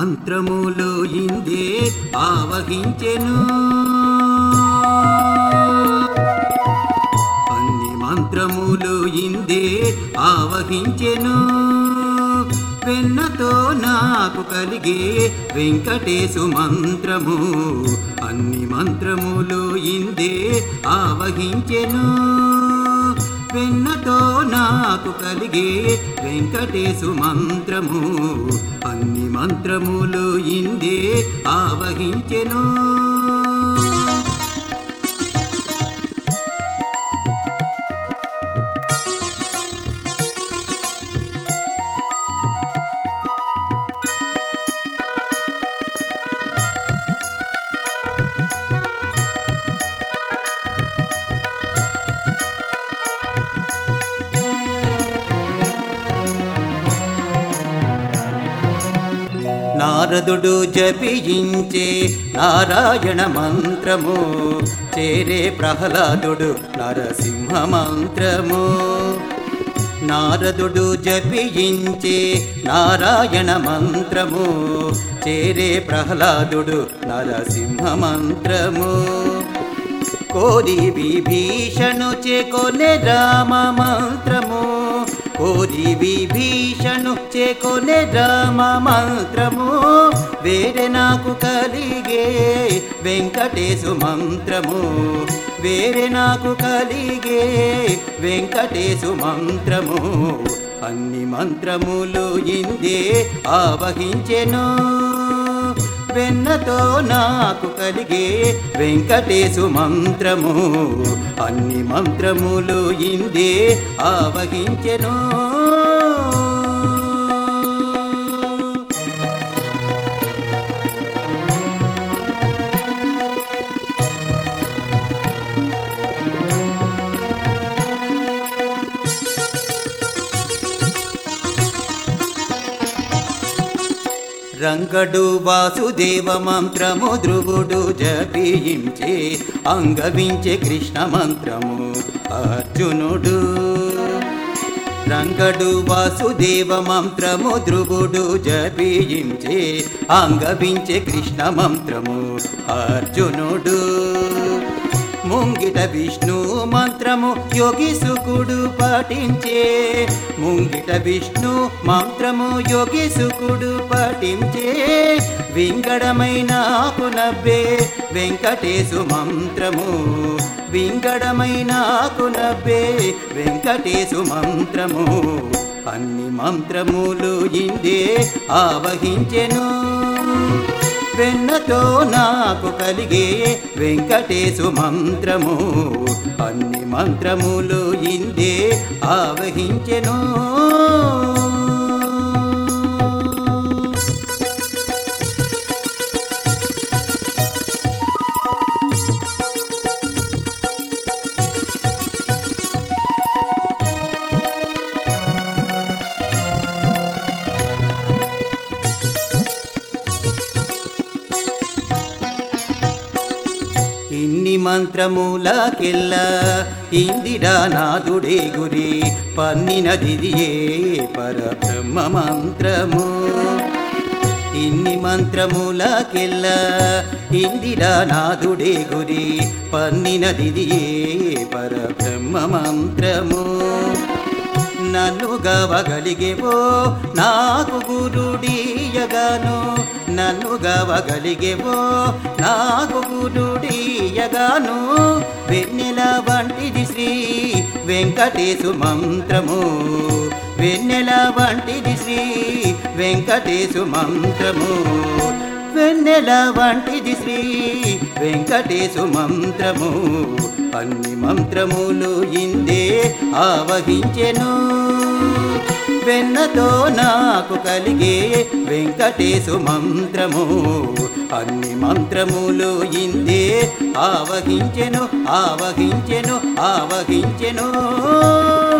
మంత్రములు ఇందే ఆవహించెను అన్ని మంత్రములు ఇందే ఆవహించెను వెన్నతో నాకు కలిగే వెంకటేశు మంత్రము అన్ని మంత్రములు ఇందే ఆవహించెను వెన్నతో నాకు కలిగే వెంకటేశు మంత్రము అన్ని మంత్రములు ఇందే ఆవహించెను నారదుడు జపించే నారాయణ మంత్రము చేరే ప్రహ్లాదుడు నరసింహ మంత్రము నారదుడు జపించే నారాయణ మంత్రము చేరే ప్రహ్లాదుడు నరసింహ మంత్రము కోరి విభీషణు చేకొనే రామ మంత్రము కోరి విభీషణు చేకొనే రామ మంత్రము వేరే నాకు కలిగే వెంకటేశు మంత్రము వేరే నాకు కలిగే వెంకటేశు మంత్రము అన్ని మంత్రములు ఇందే ఆవహించెను వెన్నతో నాకు కలిగే వెంకటేశు మంత్రము అన్ని మంత్రములు ఇందే ఆవహించెను రంగడు వాసుదేవ మంత్రము ధ్రువుడు జపించే అంగవించే కృష్ణ మంత్రము అర్జునుడు రంగడు వాసుదేవ మంత్రము ధ్రువుడు జపించే అంగవించే కృష్ణ మంత్రము అర్జునుడు ముంగిట విష్ణు మంత్రము యోగి సుకుడు పాటించే ముంగిట విష్ణు మంత్రము యోగి సుకుడు పాటించే వింగడమైన నవ్వే వెంకటేశు మంత్రము వింగడమైన నవ్వే వెంకటేశు మంత్రము అన్ని మంత్రములు ఇందే ఆవహించెను వెన్నతో నాకు కలిగే వెంకటేశు మంత్రము అన్ని మంత్రములు ఇందే ఆవహించెను ఇన్ని మంత్రములకెల్ల ఇందిరానాథుడే గురి పన్నినదిదియే పరబ్రహ్మ మంత్రము ఇన్ని మంత్రములకెల్ల ఇందిరానాథుడే గురి పన్నినదిదియే పరబ్రహ్మ మంత్రము నన్ను గవగలిగేవో నాకు గురుడీయగాను నన్ను గవగలిగేవో నాకు గురుడీయగాను వెన్నెల వంటిది శ్రీ వెంకటేశు మంత్రము వెన్నెల వంటిది శ్రీ వెంకటేశు మంత్రము వెన్నెల వంటిది శ్రీ వెంకటేశు మంత్రము అన్ని మంత్రములు ఇందే ఆవహించెను వెన్నతో నాకు కలిగే వెంకటేశు మంత్రము అన్ని మంత్రములు ఇందే ఆవహించెను ఆవహించెను ఆవహించెను